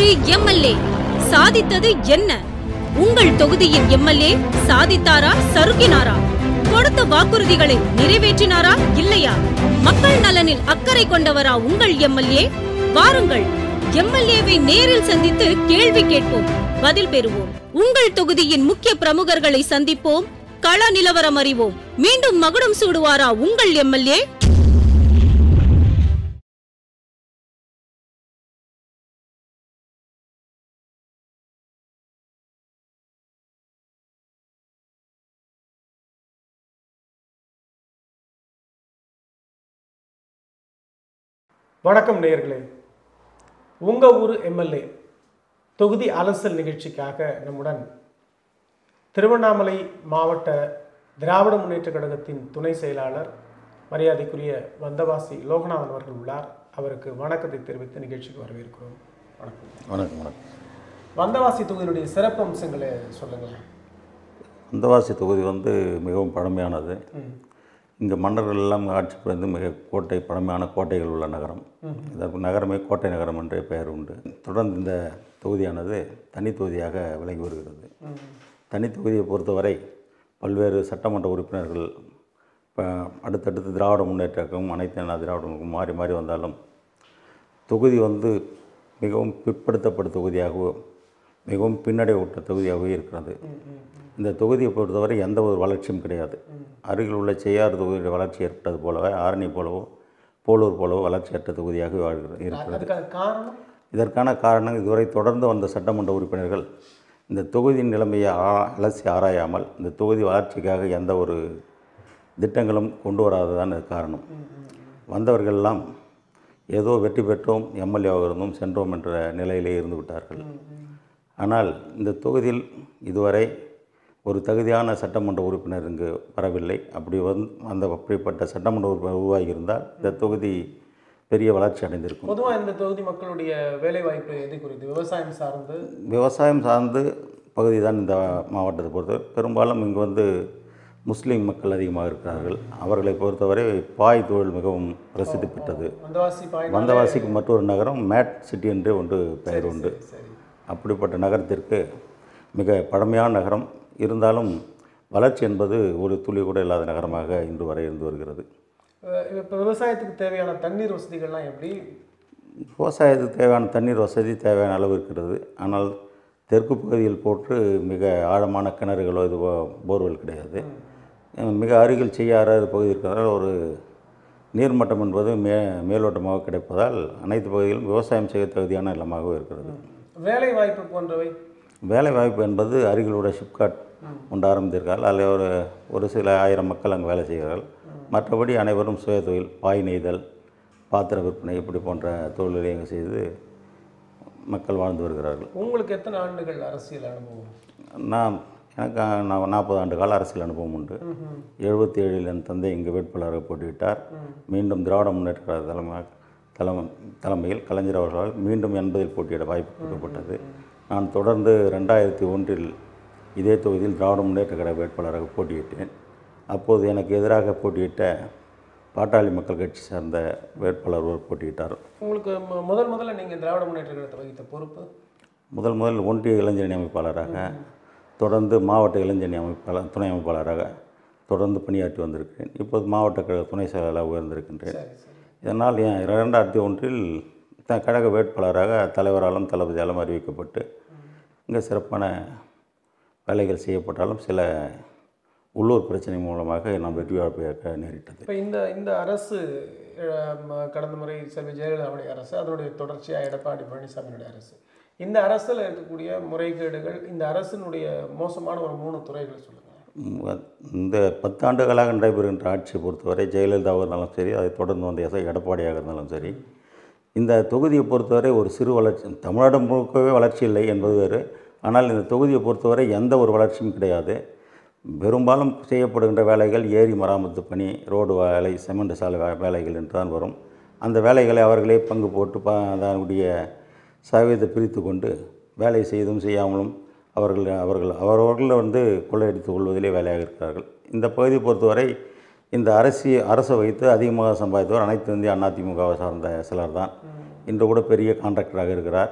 தொகுதி எம்எல்ஏ சாதித்தது என்ன உங்கள் தொகுதியின் எம்எல்ஏ சாதித்தாரா சறுக்கினாரா கொடுத்த வாக்குறுதிகளை நிறைவேற்றினாரா இல்லையா மக்கள் நலனில் அக்கறை கொண்டவரா உங்கள் எம்எல்ஏ வாருங்கள் எம்எல்ஏவை நேரில் சந்தித்து கேள்வி கேட்போம் பதில் பெறுவோம் உங்கள் தொகுதியின் முக்கிய பிரமுகர்களை சந்திப்போம் கள நிலவரம் அறிவோம் மீண்டும் மகுடம் சூடுவாரா உங்கள் எம்எல்ஏ வணக்கம் நேயர்களே உங்கள் ஊர் எம்எல்ஏ தொகுதி அலசல் நிகழ்ச்சிக்காக நம்முடன் திருவண்ணாமலை மாவட்ட திராவிட முன்னேற்ற கழகத்தின் துணை செயலாளர் மரியாதைக்குரிய வந்தவாசி லோகநாதன் அவர்கள் உள்ளார் அவருக்கு வணக்கத்தை தெரிவித்து நிகழ்ச்சிக்கு வரவேற்கிறோம் வணக்கம் வணக்கம் வணக்கம் வந்தவாசி தொகுதியினுடைய சிறப்பு அம்சங்களை சொல்லுங்களேன் அந்தவாசி தொகுதி வந்து மிகவும் பழமையானது இங்கே மன்னர்கள் எல்லாம் ஆட்சி புரிந்து மிக கோட்டை பழமையான கோட்டைகள் உள்ள நகரம் இதற்கு நகரமே கோட்டை நகரம் என்றே பெயர் உண்டு தொடர்ந்து இந்த தொகுதியானது தனி தொகுதியாக விளங்கி வருகிறது தனி தொகுதியை பொறுத்தவரை பல்வேறு சட்டமன்ற உறுப்பினர்கள் இப்போ அடுத்தடுத்து திராவிட முன்னேற்றக்கும் அனைத்து அண்ணா திராவிடமும் மாறி மாறி வந்தாலும் தொகுதி வந்து மிகவும் பிற்படுத்தப்பட்ட தொகுதியாகவோ மிகவும் பின்னடைவுட்ட தொகுதியாகவே இருக்கிறது இந்த தொகுதியை பொறுத்தவரை எந்த ஒரு வளர்ச்சியும் கிடையாது அருகில் உள்ள செய்யாறு தொகுதியுடைய வளர்ச்சி ஏற்பட்டது போலவே ஆரணி போலவோ போலூர் போலவோ வளர்ச்சியற்ற தொகுதியாக வாழ்கிறது இருக்கிறது அதுக்கான காரணம் இதற்கான காரணம் இதுவரை தொடர்ந்து வந்த சட்டமன்ற உறுப்பினர்கள் இந்த தொகுதியின் நிலைமையை ஆ அலசி ஆராயாமல் இந்த தொகுதி வளர்ச்சிக்காக எந்த ஒரு திட்டங்களும் கொண்டு வராததான் இது காரணம் வந்தவர்களெல்லாம் ஏதோ வெற்றி பெற்றோம் எம்எல்ஏவாக இருந்தோம் சென்றோம் என்ற நிலையிலே இருந்து விட்டார்கள் ஆனால் இந்த தொகுதியில் இதுவரை ஒரு தகுதியான சட்டமன்ற உறுப்பினர் இங்கு வரவில்லை அப்படி வந்து அந்த அப்படிப்பட்ட சட்டமன்ற உறுப்பினர் உருவாகியிருந்தால் இந்த தொகுதி பெரிய வளர்ச்சி அடைந்திருக்கும் பொதுவாக இந்த தொகுதி மக்களுடைய வேலை வாய்ப்பு எது குறித்து விவசாயம் சார்ந்து விவசாயம் சார்ந்து பகுதி தான் இந்த மாவட்டத்தை பொறுத்தவரை பெரும்பாலும் இங்கு வந்து முஸ்லீம் மக்கள் அதிகமாக இருக்கிறார்கள் அவர்களை பொறுத்தவரை பாய் தொழில் மிகவும் பிரசித்தி பெற்றது வந்தவாசி பாய் வந்தவாசிக்கு மற்றொரு நகரம் மேட் சிட்டி என்று ஒன்று பெயர் உண்டு சரி அப்படிப்பட்ட நகரத்திற்கு மிக பழமையான நகரம் இருந்தாலும் வளர்ச்சி என்பது ஒரு துளி கூட இல்லாத நகரமாக இன்று வரை இருந்து வருகிறது இப்போ விவசாயத்துக்கு தேவையான தண்ணீர் வசதிகள்லாம் எப்படி விவசாயத்துக்கு தேவையான தண்ணீர் வசதி தேவையான அளவு இருக்கிறது ஆனால் தெற்கு பகுதியில் போட்டு மிக ஆழமான கிணறுகளோ இதுவோ போர்வெல் கிடையாது அஹ் மிக அருகில் செய்யாறு பகுதி இருக்கிறதால் ஒரு நீர்மட்டம் என்பது மே மேலோட்டமாக கிடைப்பதால் அனைத்து பகுதியிலும் விவசாயம் செய்ய தகுதியான நிலமாகவும் இருக்கிறது வேலை வாய்ப்பு போன்றவை வேலை வாய்ப்பு என்பது அருகில் உள்ள ஷிப்காட் ஒன்று ஆரம்பித்திருக்கார்கள் அதில் ஒரு ஒரு சில ஆயிரம் மக்கள் அங்கே வேலை செய்கிறார்கள் மற்றபடி அனைவரும் சுய தொழில் பாய் நெய்தல் பாத்திர விற்பனை இப்படி போன்ற தொழில்களை இங்கே செய்து மக்கள் வாழ்ந்து வருகிறார்கள் உங்களுக்கு எத்தனை ஆண்டுகள் அரசியல் அனுபவம் நான் எனக்கு நான் நாற்பது ஆண்டு கால அரசியல் அனுபவம் உண்டு எழுபத்தி ஏழில் என் தந்தை இங்கே வேட்பாளராக போட்டியிட்டார் மீண்டும் திராவிட முன்னேற்ற கழக தலைமை தலைமை தலைமையில் கலைஞர் அவர்களால் மீண்டும் எண்பதில் போட்டியிட வாய்ப்பு கொடுக்கப்பட்டது நான் தொடர்ந்து ரெண்டாயிரத்தி ஒன்றில் இதே தொகுதியில் திராவிட முன்னேற்ற கழக வேட்பாளராக போட்டியிட்டேன் அப்போது எனக்கு எதிராக போட்டியிட்ட பாட்டாளி மக்கள் கட்சி சார்ந்த வேட்பாளர் ஒருவர் போட்டியிட்டார் உங்களுக்கு மு- முதல் முதல்ல நீங்கள் திராவிட முன்னேற்ற கழகத்தை வகித்த பொறுப்பு முதல் முதல் ஒன்றிய இளைஞரணி அமைப்பாளராக தொடர்ந்து மாவட்ட இளைஞரணி அமைப்பாளர் துணை அமைப்பாளராக தொடர்ந்து பணியாற்றி வந்திருக்கிறேன் இப்போது மாவட்ட கழக துணை செயலாளராக உயர்ந்திருக்கின்றேன் சரி சரி இதனால் என் இரண்டாயிரத்தி ஒன்றில் த கழக வேட்பாளராக தலைவராலும் தளபதியாலும் அறிவிக்கப்பட்டு இங்கே சிறப்பான வேலைகள் செய்யப்பட்டாலும் சில உள்ளூர் பிரச்சனை மூலமாக நாம் வெற்றி வாய்ப்பு நேரிட்டது இப்போ இந்த இந்த அரசு அஹ், ம- கடந்த முறை செல்வி ஜெயலலிதாவுடைய அரசு அதனுடைய தொடர்ச்சியாக எடப்பாடி பழனிசாமியுடைய அரசு இந்த அரசில் இருக்கக்கூடிய முறைகேடுகள் இந்த அரசினுடைய மோசமான ஒரு மூணு துறைகளை சொல்லுங்கள் ம், இந்த பத்தாண்டுகளாக நடைபெறுகின்ற ஆட்சியை பொறுத்தவரை ஜெயலலிதாவாக இருந்தாலும் சரி அதை தொடர்ந்து வந்த எஸ் எடப்பாடியாக இருந்தாலும் சரி இந்த தொகுதியை பொறுத்தவரை ஒரு சிறு வளர்ச்சி தமிழ்நாடு முழுக்கவே வளர்ச்சி இல்லை என்பது வேறு ஆனால் இந்த தொகுதியை பொறுத்தவரை எந்த ஒரு வளர்ச்சியும் கிடையாது பெரும்பாலும் செய்யப்படுகின்ற வேலைகள் ஏரி மராமத்து பணி ரோடு வேலை சிமெண்ட் சாலை வே- வேலைகள் என்று தான் வரும் அந்த வேலைகளை அவர்களே பங்கு போட்டு ப அதனுடைய சதவீதத்தை பிரித்து கொண்டு வேலை செய்தும் செய்யாமலும் அவர்கள் அவர்கள் அவரவர்கள் வந்து கொள்ளையடித்துக் கொள்வதிலே வேலையாக இருக்கிறார்கள் இந்த பகுதியை பொறுத்தவரை இந்த அரசி அரசை வைத்து அதிகமாக சம்பாதித்தவர் அனைத்து இந்திய அதிமுகவை சார்ந்த சிலர் தான் இன்று கூட பெரிய கான்ட்ராக்டராக இருக்கிறார்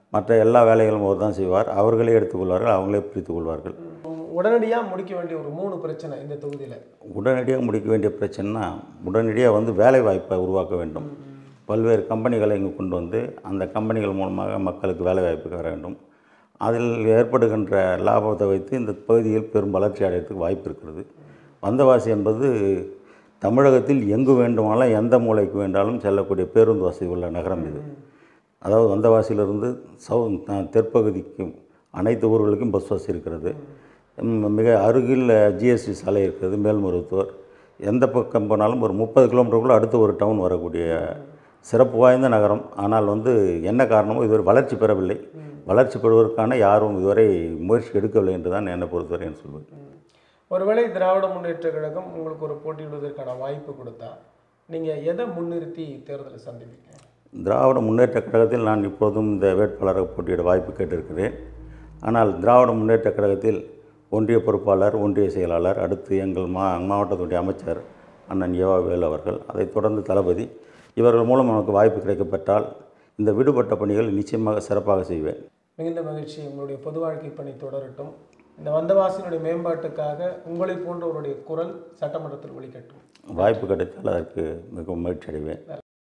மற்ற எல்லா வேலைகளும் அவர் தான் செய்வார் அவர்களே எடுத்துக்கொள்வார்கள் அவங்களே பிரித்துக் கொள்வார்கள் உடனடியாக முடிக்க வேண்டிய ஒரு மூணு பிரச்சனை இந்த தொகுதியில் உடனடியாக முடிக்க வேண்டிய பிரச்சனைனா உடனடியாக வந்து வேலை வாய்ப்பை உருவாக்க வேண்டும் பல்வேறு கம்பெனிகளை இங்கு கொண்டு வந்து அந்த கம்பெனிகள் மூலமாக மக்களுக்கு வேலை வாய்ப்பு வர வேண்டும் அதில் ஏற்படுகின்ற லாபத்தை வைத்து இந்த பகுதியில் பெரும் வளர்ச்சி அடைகிறதுக்கு வாய்ப்பு இருக்கிறது வந்தவாசி என்பது தமிழகத்தில் எங்கு வேண்டுமானாலும் எந்த மூலைக்கு வேண்டாலும் செல்லக்கூடிய பேருந்து வசதி உள்ள நகரம் இது அதாவது வந்தவாசியிலிருந்து சவு த- தெற்பகுதிக்கு அனைத்து ஊர்களுக்கும் பஸ் வசதி இருக்கிறது ம், மிக அருகில் ஜிஎஸ்டி சாலை இருக்கிறது மேல்மருவத்தூர் எந்த பக்கம் போனாலும் ஒரு முப்பது கிலோமீட்டருக்குள்ளே அடுத்த ஒரு டவுன் வரக்கூடிய சிறப்பு வாய்ந்த நகரம் ஆனால் வந்து என்ன காரணமோ இதுவரை வளர்ச்சி பெறவில்லை வளர்ச்சி பெறுவதற்கான யாரும் இதுவரை முயற்சி எடுக்கவில்லை என்று தான் என்னை பொறுத்தவரை நான் சொல்வேன் ஒருவேளை திராவிட முன்னேற்ற கழகம் உங்களுக்கு ஒரு போட்டியிடுவதற்கான வாய்ப்பு கொடுத்தா நீங்கள் எதை முன்னிறுத்தி தேர்தலை சந்திப்பீங்க திராவிட முன்னேற்ற கழகத்தில் நான் இப்போதும் இந்த வேட்பாளரை போட்டியிட வாய்ப்பு கேட்டிருக்கிறேன் ஆனால் திராவிட முன்னேற்ற கழகத்தில் ஒன்றிய பொறுப்பாளர் ஒன்றிய செயலாளர் அடுத்து எங்கள் மா மாவட்டத்துடைய அமைச்சர் அண்ணன் யோவாவேல் அவர்கள் அதைத் தொடர்ந்து தளபதி இவர்கள் மூலம் நமக்கு வாய்ப்பு கிடைக்கப்பெற்றால் இந்த விடுபட்ட பணிகள் நிச்சயமாக சிறப்பாக செய்வேன் மிகுந்த மகிழ்ச்சி உங்களுடைய பொது வாழ்க்கை பணி தொடரட்டும் இந்த வந்தவாசியினுடைய மேம்பாட்டுக்காக உங்களை போன்றவருடைய குரல் சட்டமன்றத்தில் ஒலிக்கட்டும் வாய்ப்பு கிடைத்தால் அதற்கு மிகவும் மகிழ்ச்சி அடைவேன்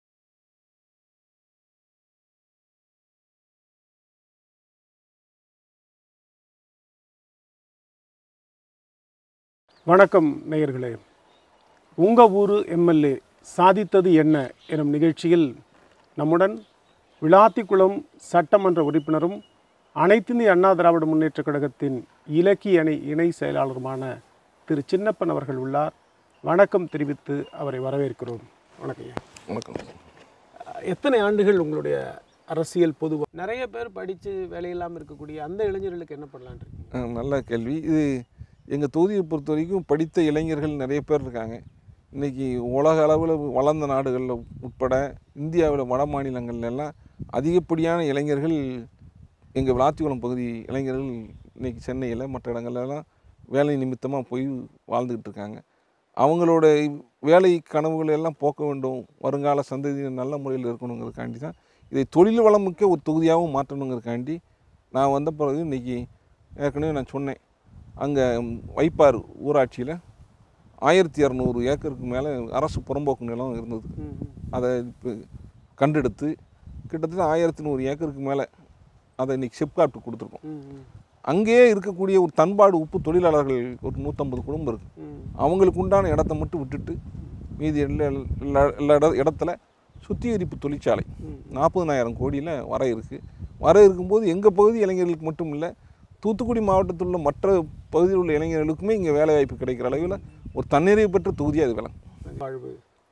வணக்கம் நேயர்களே உங்கள் ஊர் எம்எல்ஏ சாதித்தது என்ன எனும் நிகழ்ச்சியில் நம்முடன் விளாத்திக்குளம் சட்டமன்ற உறுப்பினரும் அனைத்திந்திய அண்ணா திராவிட முன்னேற்றக் கழகத்தின் இலக்கிய அணி இணை செயலாளருமான திரு சின்னப்பன் அவர்கள் உள்ளார் வணக்கம் தெரிவித்து அவரை வரவேற்கிறோம் வணக்கம் ஐயா. வணக்கம் எத்தனை ஆண்டுகள் உங்களுடைய அரசியல் பொதுவாக நிறைய பேர் படித்து வேலையில்லாமல் இருக்கக்கூடிய அந்த இளைஞர்களுக்கு என்ன பண்ணலான் இருக்கீங்க அஹ் நல்ல கேள்வி இது எங்கள் தொகுதியை பொறுத்த வரைக்கும் படித்த இளைஞர்கள் நிறைய பேர் இருக்காங்க இன்றைக்கி உலக அளவில் வளர்ந்த நாடுகளில் உட்பட இந்தியாவில் வட மாநிலங்கள்ல எல்லாம் அதிகப்படியான இளைஞர்கள் எங்கள் விளாத்திக்குளம் பகுதி இளைஞர்கள் இன்றைக்கி சென்னையில் மற்ற இடங்கள்லாம் வேலை நிமித்தமாக போய் வாழ்ந்துக்கிட்டு இருக்காங்க அவங்களோட வேலை கனவுகளை எல்லாம் போக்க வேண்டும் வருங்கால சந்ததியினர் நல்ல முறையில் இருக்கணுங்கிறதுக்காண்டி தான் இதை தொழில் வளமிக்க ஒரு தொகுதியாகவும் மாற்றணுங்கிறதுக்காண்டி நான் வந்த பிறகு இன்றைக்கி ஏற்கனவே நான் சொன்னேன் அங்கே வைப்பார் ஊராட்சியில் ஆயிரத்தி இரநூறு ஏக்கருக்கு மேலே அரசு புறம்போக்கு நிலம் இருந்தது அதை இப்போ கண்டெடுத்து கிட்டத்தட்ட ஆயிரத்தி நூறு ஏக்கருக்கு மேலே அதை இன்றைக்கி சிப்காப்ட்டு கொடுத்துருக்கோம் அங்கேயே இருக்கக்கூடிய ஒரு தன்பாடு உப்பு தொழிலாளர்கள் ஒரு நூற்றம்பது குடும்பம் இருக்குது அவங்களுக்கு உண்டான இடத்த மட்டும் விட்டுட்டு மீதி எல்லா எல்லா எல்லா இட இடத்துல சுத்திகரிப்பு தொழிற்சாலை நாற்பதனாயிரம் கோடியில் வர இருக்குது வர இருக்கும்போது எங்கள் பகுதி இளைஞர்களுக்கு மட்டும் இல்லை தூத்துக்குடி மாவட்டத்தில் உள்ள மற்ற பகுதியில் உள்ள இளைஞர்களுக்குமே இங்கே வேலைவாய்ப்பு கிடைக்கிற அளவில் ஒரு தன்னிறைவு பெற்ற தொகுதியாக இது விளங்கும் வாழ்வு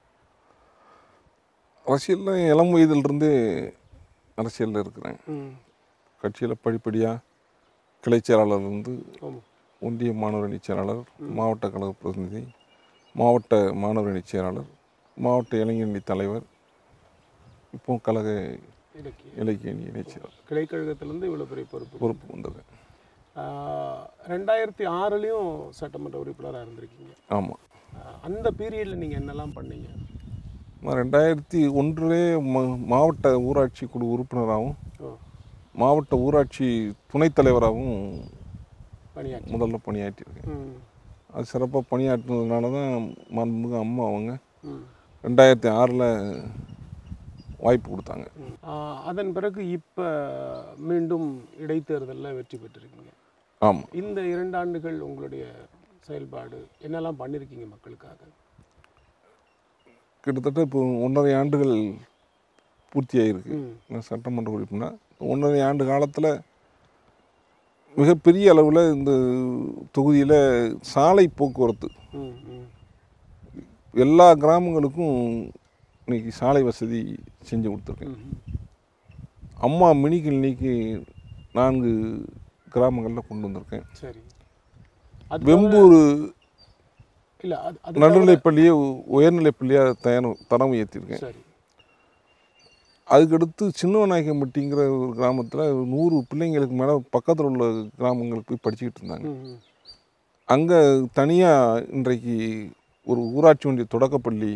அரசியலில் இளம் வயதிலிருந்து அரசியலில் இருக்கிறேன் கட்சியில் படிப்படியாக கிளைச் செயலாளர்லேருந்து ஆமாம் ஒன்றிய மாணவர் அணி செயலாளர் மாவட்ட கழக பிரதிநிதி மாவட்ட மாணவர் அணி செயலாளர் மாவட்ட இளைஞர் அணி தலைவர் இப்போ கழக இலக்கிய இலக்கிய அணி இணைச் செயலாளர் கிளைக்கழகத்திலேருந்து இவ்வளோ பெரிய பொறுப்பு பொறுப்பு வந்தது ஆஹ் ரெண்டாயிரத்தி ஆறுலேயும் சட்டமன்ற உறுப்பினராக இருந்திருக்கீங்க ஆமாம் ஆஹ் அந்த பீரியடில் நீங்கள் என்னெல்லாம் பண்ணீங்க நான் ரெண்டாயிரத்தி ஒன்றிலே ம மாவட்ட ஊராட்சி குழு உறுப்பினராகவும் ஓ மாவட்ட ஊராட்சி துணைத் தலைவராகவும் பணியாற்றி முதல்ல பணியாற்றியிருக்கேன் ம் அது சிறப்பாக பணியாற்றினதுனால தான் மாண்புமிகு அம்மா அவங்க ம் ரெண்டாயிரத்தி ஆறில் வாய்ப்பு கொடுத்தாங்க ம். ஆஹ் அதன் பிறகு இப்போ மீண்டும் இடைத்தேர்தலில் வெற்றி பெற்றிருக்கீங்க ஆமாம் இந்த இரண்டு ஆண்டுகள் உங்களுடைய செயல்பாடு என்னெல்லாம் பண்ணியிருக்கீங்க மக்களுக்காக கிட்டத்தட்ட இப்போ ஒன்றரை ஆண்டுகள் பூர்த்தியாகிருக்கு ம் நான் சட்டமன்ற உறுப்பினர் ஒன்றரை ஆண்டு காலத்தில் மிகப்பெரிய அளவில் இந்த தொகுதியில் சாலை போக்குவரத்து ம் ம் எல்லா கிராமங்களுக்கும் இன்னைக்கு சாலை வசதி செஞ்சு கொடுத்துருக்கேன் ம் அம்மா மினி கிளினிக்கு நான்கு கிராமங்களில் கொண்டு வந்திருக்கேன் சரி அது வெம்பூர் இல்லை அது அது நடுநிலைப்பள்ளியை உயர்நிலைப்பள்ளியாக தயாரம் தரம் உயர்த்தியிருக்கேன் சரி அதுக்கடுத்து சின்னவநாயக்கம்பட்டிங்கிற ஒரு கிராமத்தில் நூறு பிள்ளைங்களுக்கு மேலே பக்கத்தில் உள்ள கிராமங்களுக்கு போய் படிச்சுக்கிட்டு இருந்தாங்க ம் ம் அங்கே தனியாக இன்றைக்கு ஒரு ஊராட்சி ஒன்றிய தொடக்கப்பள்ளி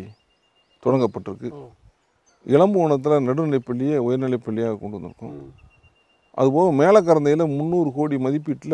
தொடங்கப்பட்டிருக்கு ஓ இளம்புவனத்தில் நடுநிலைப்பள்ளியை உயர்நிலைப்பள்ளியாக கொண்டு வந்திருக்கோம் ம் அதுபோக மேலக்கரந்தையில் முந்நூறு கோடி மதிப்பீட்டில்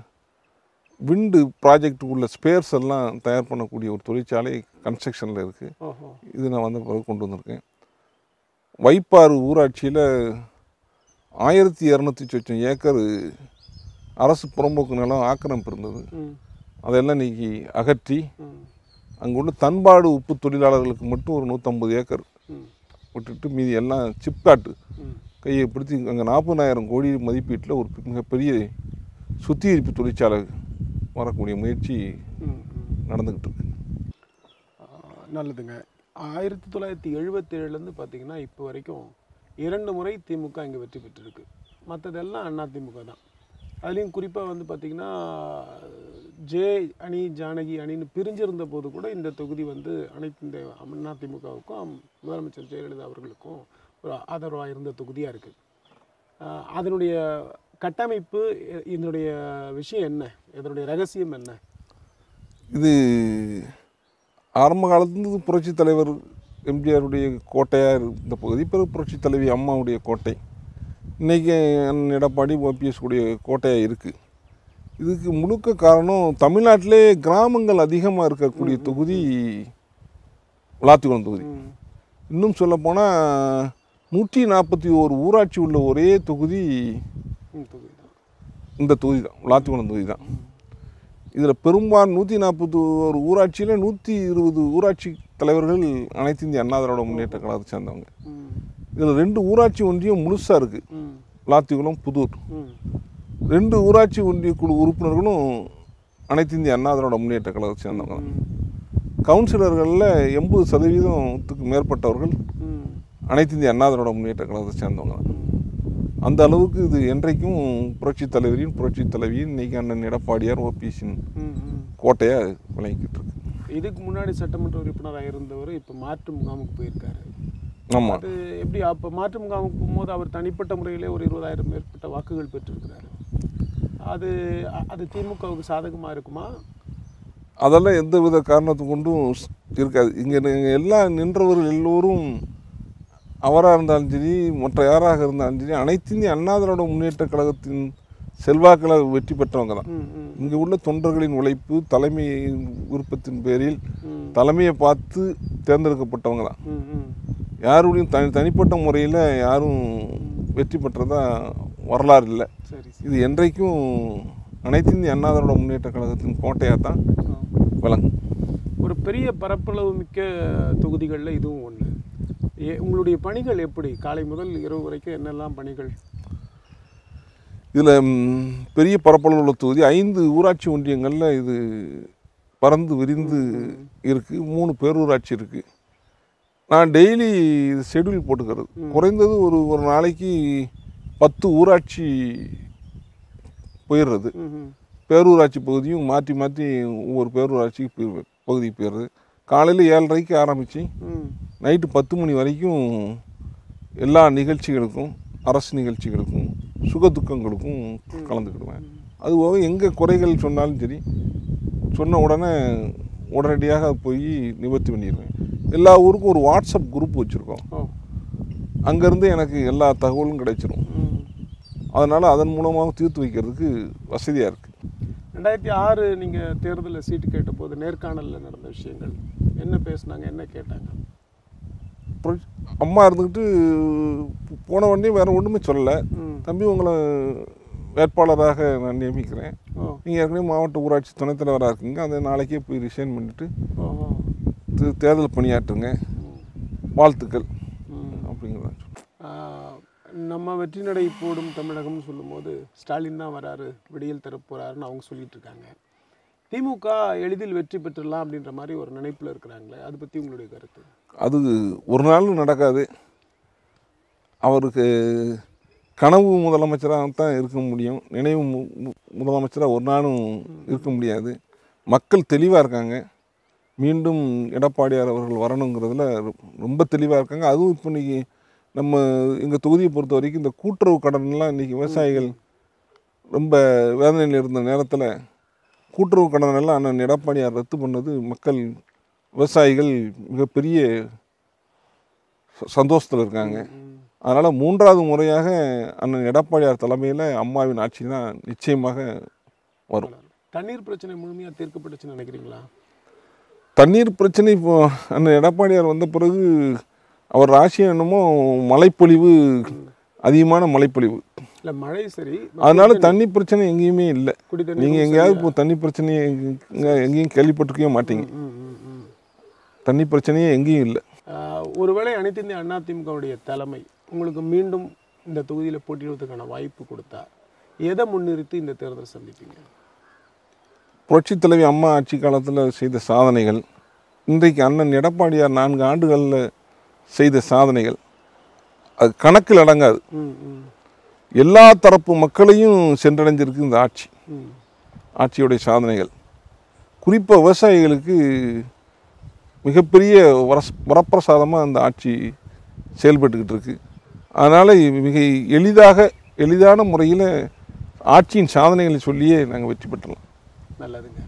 விண்டு ப்ராஜெக்ட் உள்ள ஸ்பேர்ஸ் எல்லாம் தயார் பண்ணக்கூடிய ஒரு தொழிற்சாலை கன்ஸ்ட்ரக்ஷனில் இருக்குது ஓஹோ இது நான் வந்த பிறகு கொண்டு வந்திருக்கேன் வைப்பாறு ஊராட்சியில் ஆயிரத்தி இரநூத்தி சொச்சம் ஏக்கர் அரசு புறம்போக்கு நிலம் ஆக்கிரமிப்பு இருந்தது ம் அதெல்லாம் இன்னைக்கு அகற்றி ம் அங்கே உள்ள தன்பாடு உப்பு தொழிலாளர்களுக்கு மட்டும் ஒரு நூற்றம்பது ஏக்கர் ம் விட்டுட்டு மீதி எல்லாம் சிப்காட்டு ம் கையை பிடிச்சி அங்கே நாற்பதாயிரம் கோடி மதிப்பீட்டில் ஒரு மிகப்பெரிய சுத்திகரிப்பு தொழிற்சாலை வரக்கூடிய முயற்சி ம் ம் நடந்துக்கிட்டு இருக்கு ஆஹ் நல்லதுங்க ஆயிரத்தி தொள்ளாயிரத்தி எழுபத்தேழுலேருந்து பார்த்தீங்கன்னா இப்போ வரைக்கும் இரண்டு முறை திமுக இங்கே வெற்றி பெற்றிருக்கு மற்றதெல்லாம் அண்ணா திமுக தான் அதுலேயும் குறிப்பாக வந்து பார்த்திங்கன்னா ஜே அணி ஜானகி அணின்னு பிரிஞ்சிருந்த போது கூட இந்த தொகுதி வந்து அனைத்து இந்த அண்ணா திமுகவுக்கும் முதலமைச்சர் ஜெயலலிதா அவர்களுக்கும் ஒரு ஆதரவாக இருந்த தொகுதியாக இருக்குது அதனுடைய கட்டமைப்பு இ- இதனுடைய விஷயம் என்ன இதனுடைய ரகசியம் என்ன இது ஆரம்ப காலத்துலேருந்து புரட்சி தலைவர் எம்ஜிஆருடைய கோட்டையாக இருந்த பகுதி பிறகு புரட்சி தலைவி அம்மாவுடைய கோட்டை இன்றைக்கி அண்ணன் எடப்பாடி ஓபிஎஸ் உடைய கோட்டையாக இருக்குது இதுக்கு முழுக்க காரணம் தமிழ்நாட்டிலே கிராமங்கள் அதிகமாக இருக்கக்கூடிய தொகுதி விளாத்திக்குளம் தொகுதி ம் இன்னும் சொல்லப்போனால் நூற்றி நாற்பத்தி ஓரு ஊராட்சி உள்ள ஒரே தொகுதி ம் தொகுதி தான் இந்த தொகுதி தான் விளாத்திக்குளம் தொகுதி தான் இதில் பெரும்பாலும் நூற்றி நாற்பத்தி ஒரு ஊராட்சியில் நூற்றி இருபது ஊராட்சி தலைவர்கள் அனைத்து இந்திய அண்ணா திராவிட முன்னேற்ற கழகத்தை சேர்ந்தவங்க ம் இதில் ரெண்டு ஊராட்சி ஒன்றியம் முழுசாக இருக்குது ம் விளாத்திக்குளம் புதூர் ம் ரெண்டு ஊராட்சி ஒன்றிய குழு உறுப்பினர்களும் அனைத்து இந்திய அண்ணா திராவிட முன்னேற்ற கழகத்தை சேர்ந்தவங்க தான் கவுன்சிலர்களில் எண்பது சதவீதத்துக்கு மேற்பட்டவர்கள் ம் அனைத்து இந்திய அண்ணா திராவிட முன்னேற்ற கழகத்தை சேர்ந்தவங்க தான் அந்த அளவுக்கு இது என்றைக்கும் புரட்சி தலைவரின் புரட்சி தலைவியின் இன்னைக்கு அண்ணன் எடப்பாடியார் ஓபிஎஸ்ஸின் ம் ம் கோட்டையாக விளங்கிக்கிட்டு இருக்கு இதுக்கு முன்னாடி சட்டமன்ற உறுப்பினராக இருந்தவர் இப்போ மாற்று முகாமுக்கு போயிருக்காரு ஆமாம் அது எப்படி அப்போ மாற்று முகாமுக்கு போகும்போது அவர் தனிப்பட்ட முறையிலே ஒரு இருபதாயிரம் மேற்பட்ட வாக்குகள் பெற்றிருக்கிறாரு அது அ- அது திமுகவுக்கு சாதகமாக இருக்குமா அதெல்லாம் எந்த வித காரணத்தை கொண்டும் ஸ்- இருக்காது இங்கே எல்லாம் நின்றவர்கள் எல்லோரும் அவராக இருந்தாலும் சரி மற்ற யாராக இருந்தாலும் சரி அனைத்து இந்திய அண்ணா திராவிட முன்னேற்ற கழகத்தின் செல்வாக்கில் வெற்றி பெற்றவங்க தான் ம் ம் இங்கே உள்ள தொண்டர்களின் உழைப்பு தலைமை விருப்பத்தின் பேரில் ம் தலைமையை பார்த்து தேர்ந்தெடுக்கப்பட்டவங்க தான் ம் ம் யாருடையும் தனி தனிப்பட்ட முறையில் யாரும் வெற்றி பெற்றதா வரலாறு இல்லை சரி சரி இது என்றைக்கும் அனைத்து இந்திய அண்ணா திராவிட முன்னேற்ற கழகத்தின் கோட்டையாக தான் ஆ. விளங்கும் ஒரு பெரிய பரப்பளவு மிக்க தொகுதிகளில் இதுவும் ஒன்று ஏ உங்களுடைய பணிகள் எப்படி காலை முதல் இரவு வரைக்கும் என்னெல்லாம் பணிகள் இதில் பெரிய பரப்பளவு உள்ள தொகுதி ஐந்து ஊராட்சி ஒன்றியங்களில் இது பறந்து விரிந்து இருக்குது மூணு பேரூராட்சி இருக்குது நான் டெய்லி ஷெட்யூல் போட்டுக்கிறது குறைந்தது ஒரு ஒரு நாளைக்கு பத்து ஊராட்சி போயிடுறது ம் ம் பேரூராட்சி பகுதியும் மாற்றி மாற்றி ஒவ்வொரு பேரூராட்சிக்கு போய் பகுதிக்கு போயிடுறது காலையில் ஏழரைக்கு ஆரம்பித்து ம் நைட்டு பத்து மணி வரைக்கும் எல்லா நிகழ்ச்சிகளுக்கும் அரசு நிகழ்ச்சிகளுக்கும் சுக துக்கங்களுக்கும் கலந்துக்கிடுவேன் அதுபோக எங்கே குறைகள் சொன்னாலும் சரி சொன்ன உடனே உடனடியாக போய் நிவர்த்தி பண்ணிடுவேன் எல்லா ஊருக்கும் ஒரு வாட்ஸ்அப் குரூப் வச்சுருக்கோம் ஓ அங்கேருந்து எனக்கு எல்லா தகவலும் கிடைச்சிரும் ம் அதனால் அதன் மூலமாக தீர்த்து வைக்கிறதுக்கு வசதியாக இருக்குது ரெண்டாயிரத்தி ஆறு நீங்கள் தேர்தலில் சீட்டு கேட்டபோது நேர்காணலில் நடந்த விஷயங்கள் என்ன பேசுனாங்க என்ன கேட்டாங்க புரட்சி- அம்மா இருந்துக்கிட்டு போன உடனே வேறு ஒன்றுமே சொல்லலை ம் தம்பி உங்களை வேட்பாளராக நான் நியமிக்கிறேன் ஓ நீங்கள் ஏற்கனவே மாவட்ட ஊராட்சி துணைத் தலைவராக இருக்கீங்க அதை நாளைக்கே போய் ரிசைன் பண்ணிவிட்டு ஓ தே- தேர்தல் பணியாற்றுங்க வாழ்த்துக்கள் ம் அப்படிங்கிறத ஆஹ், நம்ம வெற்றி நடை போடும் தமிழகம்னு சொல்லும்போது ஸ்டாலின் தான் வராரு விடியல் தரப்போறாருன்னு அவங்க சொல்லிட்டு இருக்காங்க திமுக எளிதில் வெற்றி பெற்றுடலாம் அப்படின்ற மாதிரி ஒரு நினைப்பில் இருக்கிறாங்களே அதை பற்றி உங்களுடைய கருத்து அது ஒரு நாளும் நடக்காது அவருக்கு கனவு முதலமைச்சராக தான் இருக்க முடியும் நினைவு மு- மு- முதலமைச்சராக ஒரு நாளும் இருக்க முடியாது மக்கள் தெளிவாக இருக்காங்க மீண்டும் எடப்பாடியார் அவர்கள் வரணுங்கிறதுல ரொ- ரொம்ப தெளிவாக இருக்காங்க அதுவும் இப்போ இன்னைக்கு நம்ம எங்கள் தொகுதியை பொறுத்த வரைக்கும் இந்த கூட்டுறவு கடன்லாம் இன்றைக்கி விவசாயிகள் ரொம்ப வேதனையில் இருந்த நேரத்தில் கூட்டுறவு கடன் எல்லாம் அண்ணன் எடப்பாடியார் ரத்து பண்ணது மக்கள் விவசாயிகள் மிகப்பெரிய சந்தோஷத்தில் இருக்காங்க அதனால் மூன்றாவது முறையாக அண்ணன் எடப்பாடியார் தலைமையில் அம்மாவின் ஆட்சி தான் நிச்சயமாக வரும் தண்ணீர் பிரச்சனை முழுமையாக தீர்க்கப்பட்டுச்சுன்னு நினைக்கிறீங்களா தண்ணீர் பிரச்சனை இப்போ அண்ணன் எடப்பாடியார் வந்த பிறகு அவர் ராசி என்னமோ மழைப்பொழிவு அதிகமான மழைப்பொழிவு இல்லை மழை சரி அதனால தண்ணி பிரச்சனை எங்கேயுமே இல்லை குடி தண்ணீர் நீங்கள் எங்கேயாவது இப்போ தண்ணி பிரச்சனையை எங்க எங்கேயும் கேள்விப்பட்டிருக்கவே மாட்டீங்க ம், ம், ம். தண்ணி பிரச்சனையே எங்கேயும் இல்லை ஆஹ், ஒருவேளை அனைத்து இந்திய அண்ணா திமுகவுடைய தலைமை உங்களுக்கு மீண்டும் இந்த தொகுதியில் போட்டியிடுவதற்கான வாய்ப்பு கொடுத்தா எதை முன்னிறுத்தி இந்த தேர்தல் சந்திப்பீங்க புரட்சித் தலைவி அம்மா ஆட்சி காலத்தில் செய்த சாதனைகள் இன்றைக்கு அண்ணன் எடப்பாடியார் நான்கு ஆண்டுகளில் செய்த சாதனைகள் அது கணக்கில் அடங்காது ம் ம் எல்லா தரப்பு மக்களையும் சென்றடைஞ்சிருக்கு இந்த ஆட்சி ம் ஆட்சியுடைய சாதனைகள் குறிப்பாக விவசாயிகளுக்கு மிகப்பெரிய வரஸ் வரப்பிரசாதமாக அந்த ஆட்சி செயல்பட்டுக்கிட்டு இருக்கு அதனால் மிக எளிதாக எளிதான முறையில் ஆட்சியின் சாதனைகளை சொல்லியே நாங்கள் வெற்றி பெற்றலாம் நல்லதுங்க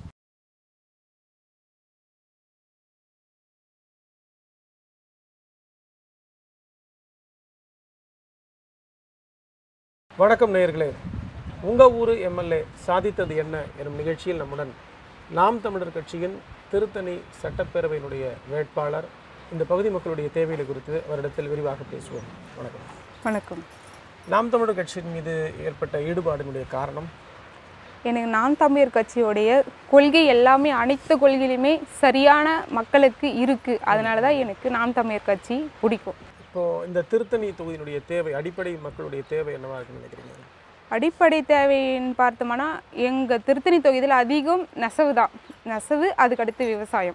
வணக்கம் நேயர்களே உங்கள் ஊர் எம்எல்ஏ சாதித்தது என்ன எனும் நிகழ்ச்சியில் நம்முடன் நாம் தமிழர் கட்சியின் திருத்தணி சட்டப்பேரவையினுடைய வேட்பாளர் இந்த பகுதி மக்களுடைய தேவைகளை குறித்து அவரிடத்தில் விரிவாக பேசுவோம் வணக்கம் வணக்கம் நாம் தமிழர் கட்சியின் மீது ஏற்பட்ட ஈடுபாடினுடைய காரணம் எனக்கு நான் தமிழர் கட்சியோடைய கொள்கை எல்லாமே அனைத்து கொள்கையிலுமே சரியான மக்களுக்கு இருக்கு அதனால தான் எனக்கு நான் தமிழர் கட்சி பிடிக்கும் இப்போ இந்த திருத்தணி தொகுதியினுடைய தேவை அடிப்படை மக்களுடைய தேவை என்னவா இருக்குன்னு நினைக்கிறீங்க அடிப்படை தேவைன்னு பார்த்தோம்னா எங்கள் திருத்தணி தொகுதியில் அதிகம் நெசவு தான் நெசவு அதுக்கடுத்து விவசாயம்